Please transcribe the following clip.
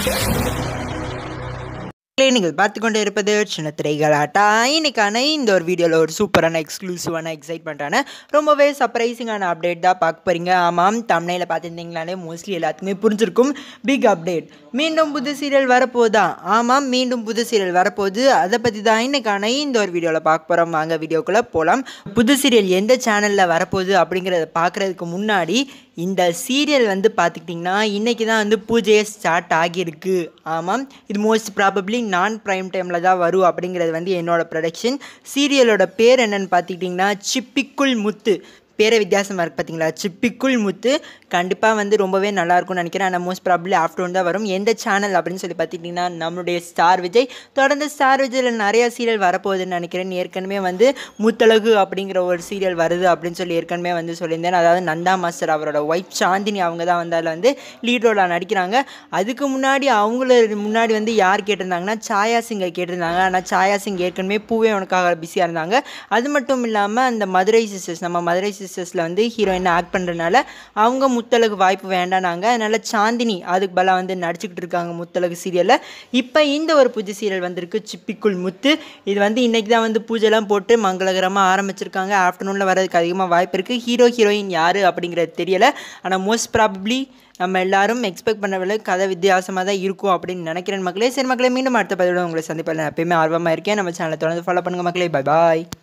மக்களே, நீங்கள் பார்த்து கொண்டு இருப்பது சின்ன திரைகளாட்டா இன்னைக்கான இந்த ஒரு வீடியோவில் ஒரு சூப்பரான எக்ஸ்க்ளூசிவான எக்ஸைட்மெண்ட்டான ரொம்பவே சர்ப்ரைசிங்கான அப்டேட் தான் பார்க்க போகிறீங்க ஆமாம் தமிழில் பார்த்துருந்தீங்களாலே மோஸ்ட்லி எல்லாத்துக்குமே புரிஞ்சிருக்கும் பிக் அப்டேட் மீண்டும் புது சீரியல் வரப்போதா ஆமாம் மீண்டும் புது சீரியல் வரப்போகுது அதை பற்றி தான் இன்னைக்கான இந்த ஒரு வீடியோவில் பார்க்க போகிறோம் வாங்க வீடியோக்குள்ளே போகலாம் புது சீரியல் எந்த சேனலில் வரப்போகுது அப்படிங்கிறத பார்க்குறதுக்கு முன்னாடி இந்த சீரியல் வந்து பார்த்துக்கிட்டிங்கன்னா இன்றைக்கி தான் வந்து பூஜையே ஸ்டார்ட் ஆகியிருக்கு ஆமாம் இது மோஸ்ட் ப்ராபப்ளி நான் ப்ரைம் டைமில் தான் வரும் அப்படிங்கிறது வந்து என்னோட ப்ரொடக்ஷன் சீரியலோட பேர் என்னன்னு பார்த்துக்கிட்டிங்கன்னா சிப்பிக்குள் முத்து பேரை வித்தியாசமாக இருக்குது பார்த்தீங்களா சிப்பிக்குள் முத்து கண்டிப்பாக வந்து ரொம்பவே நல்லாயிருக்கும்னு நினைக்கிறேன் ஆனால் மோஸ்ட் ப்ராப்ளி ஆஃப்டர்நூன் தான் வரும் எந்த சேனல் அப்படின்னு சொல்லி பார்த்துக்கிட்டிங்கன்னா நம்மளுடைய ஸ்டார் விஜய் தொடர்ந்து ஸ்டார் விஜயில் நிறையா சீரியல் வரப்போகுதுன்னு நினைக்கிறேன் ஏற்கனவே வந்து முத்தழகு அப்படிங்கிற ஒரு சீரியல் வருது அப்படின்னு சொல்லி ஏற்கனவே வந்து சொல்லியிருந்தேன் அதாவது நந்தா மாஸ்டர் அவரோட ஒய்ஃப் சாந்தினி அவங்க தான் வந்து அதில் வந்து லீட் ரோலாக நடிக்கிறாங்க அதுக்கு முன்னாடி அவங்கள முன்னாடி வந்து யார் கேட்டிருந்தாங்கன்னா சாயா சிங்கை கேட்டிருந்தாங்க ஆனால் சாயா சிங் ஏற்கனவே பூவே உனக்காக பிஸியாக இருந்தாங்க அது மட்டும் இல்லாமல் அந்த மதுரை சிஸ்டர்ஸ் நம்ம மதுரை சிஸ்டர்ஸில் வந்து ஹீரோயினை ஆக்ட் பண்ணுறதுனால அவங்க முத்தழகு வாய்ப்பு வேண்டானாங்க அதனால் சாந்தினி அதுக்கு பதிலாக வந்து நடிச்சுக்கிட்டு இருக்காங்க முத்தழகு சீரியலில் இப்போ இந்த ஒரு புது சீரியல் வந்திருக்கு சிப்பிக்குள் முத்து இது வந்து இன்றைக்கி தான் வந்து பூஜைலாம் போட்டு மங்களகரமாக ஆரம்பிச்சிருக்காங்க ஆஃப்டர்நூனில் வரதுக்கு அதிகமாக வாய்ப்பு இருக்குது ஹீரோ ஹீரோயின் யார் அப்படிங்கிறது தெரியலை ஆனால் மோஸ்ட் ப்ராபப்ளி நம்ம எல்லாரும் எக்ஸ்பெக்ட் பண்ணவில்லை கதை வித்தியாசமாக தான் இருக்கும் அப்படின்னு நினைக்கிறேன் மக்களே சரி மக்களே மீண்டும் அடுத்த பதிவோட உங்களை சந்திப்பில் நான் எப்பயுமே ஆர்வமாக இருக்கேன் நம்ம சேனலை தொடர்ந்து ஃபாலோ பண்ணுங்கள் மக்களே பை பாய்